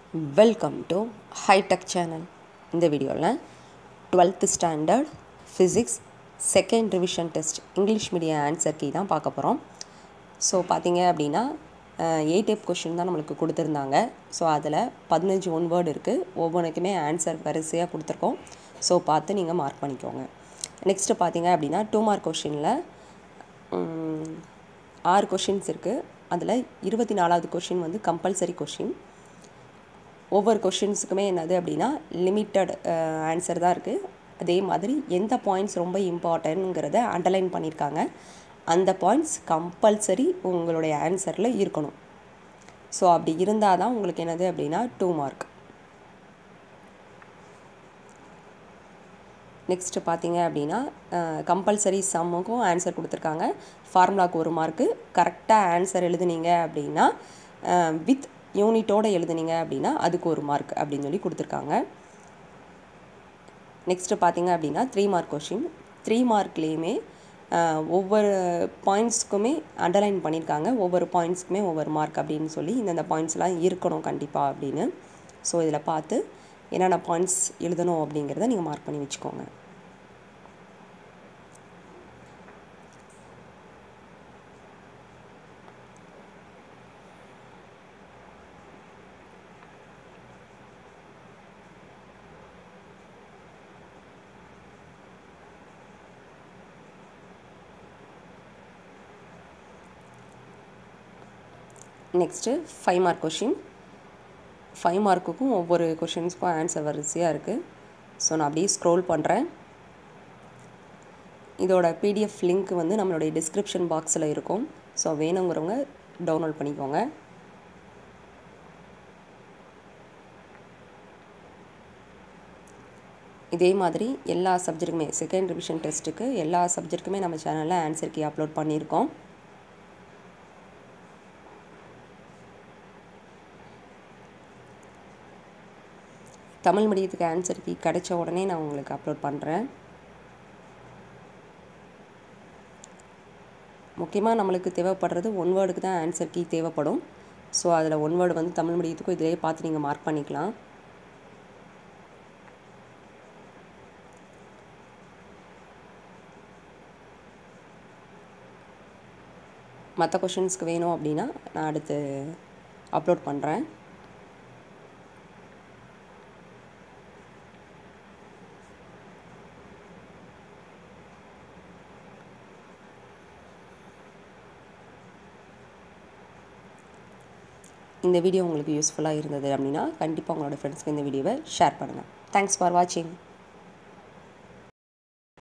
welcome to hitech channel இந்த வீடியோவில் twelfth standard physics second revision test English medium answer key தான் பார்க்க போகிறோம் ஸோ பார்த்தீங்க அப்படின்னா எயிட் டைப் கொஷின் தான் நம்மளுக்கு கொடுத்துருந்தாங்க ஸோ அதில் பதினஞ்சு ஒன் வேர்டு இருக்குது ஒவ்வொன்றுக்குமே ஆன்சர் வரிசையாக கொடுத்துருக்கோம் ஸோ பார்த்து நீங்கள் மார்க் பண்ணிக்கோங்க நெக்ஸ்ட்டு பார்த்தீங்க அப்படின்னா டூ மார்க் கொஷினில் ஆறு கொஷின்ஸ் இருக்குது அதில் இருபத்தி நாலாவது கொஷின் வந்து கம்பல்சரி கொஷின் ஒவ்வொரு கொஷின்ஸுக்குமே என்னது அப்படின்னா லிமிட்டட் ஆன்சர் தான் இருக்குது அதே மாதிரி எந்த பாயிண்ட்ஸ் ரொம்ப இம்பார்ட்டன்ட்ங்கிறத அண்டர்லைன் பண்ணியிருக்காங்க அந்த பாயிண்ட்ஸ் கம்பல்சரி உங்களுடைய ஆன்சரில் இருக்கணும் ஸோ அப்படி இருந்தால் தான் உங்களுக்கு என்னது அப்படின்னா டூ மார்க் நெக்ஸ்ட்டு பார்த்தீங்க அப்படின்னா கம்பல்சரி சம்முக்கும் ஆன்சர் கொடுத்துருக்காங்க ஃபார்முலாவுக்கு ஒரு மார்க்கு கரெக்டாக ஆன்சர் எழுதுனீங்க அப்படின்னா வித் யூனிட்டோடு எழுதுனீங்க அப்படின்னா அதுக்கு ஒரு மார்க் அப்படின்னு சொல்லி கொடுத்துருக்காங்க நெக்ஸ்ட்டு பார்த்தீங்க அப்படின்னா த்ரீ மார்க் கொஷின் த்ரீ மார்க்லேயுமே ஒவ்வொரு பாயிண்ட்ஸ்க்குமே அண்டர்லைன் பண்ணியிருக்காங்க ஒவ்வொரு பாயிண்ட்ஸ்க்குமே ஒவ்வொரு மார்க் அப்படின்னு சொல்லி இந்தந்த பாயிண்ட்ஸ்லாம் இருக்கணும் கண்டிப்பாக அப்படின்னு ஸோ இதில் பார்த்து என்னென்ன பாயிண்ட்ஸ் எழுதணும் அப்படிங்கிறத நீங்கள் மார்க் பண்ணி வச்சுக்கோங்க next five mark question five மார்க்குக்கும் ஒவ்வொரு கொஷின்ஸ்க்கும் ஆன்சர் வரிசையாக இருக்குது ஸோ நான் அப்படியே ஸ்க்ரோல் பண்ணுறேன் இதோட பிடிஎஃப் லிங்க் வந்து நம்மளுடைய டிஸ்கிரிப்ஷன் பாக்ஸில் இருக்கும் ஸோ வேணுங்கிறவங்க டவுன்லோட் பண்ணிக்கோங்க இதே மாதிரி எல்லா சப்ஜெக்ட்டுக்குமே செகண்ட் ரிவிஷன் டெஸ்ட்டுக்கு எல்லா சப்ஜெக்ட்டுக்குமே நம்ம சேனலில் ஆன்சர் கீ அப்லோட் பண்ணியிருக்கோம் தமிழ் மீடியத்துக்கு ஆன்சர் கீ கிடைச்ச உடனே நான் உங்களுக்கு அப்லோட் பண்ணுறேன் முக்கியமாக நம்மளுக்கு தேவைப்படுறது ஒன் வேர்டுக்கு தான் ஆன்சர் கீ தேவைப்படும் ஸோ அதில் ஒன் வேர்டு வந்து தமிழ் மீடியத்துக்கும் இதிலே பார்த்து நீங்கள் மார்க் பண்ணிக்கலாம் மற்ற கொஷின்ஸ்க்கு வேணும் அப்படின்னா நான் அடுத்து அப்லோட் பண்ணுறேன் இந்த வீடியோ உங்களுக்கு யூஸ்ஃபுல்லாக இருந்தது அப்படின்னா கண்டிப்பாக உங்களோட ஃப்ரெண்ட்ஸ்க்கு இந்த வீடியோவை ஷேர் பண்ணுங்கள் தேங்க்ஸ் ஃபார் வாட்சிங்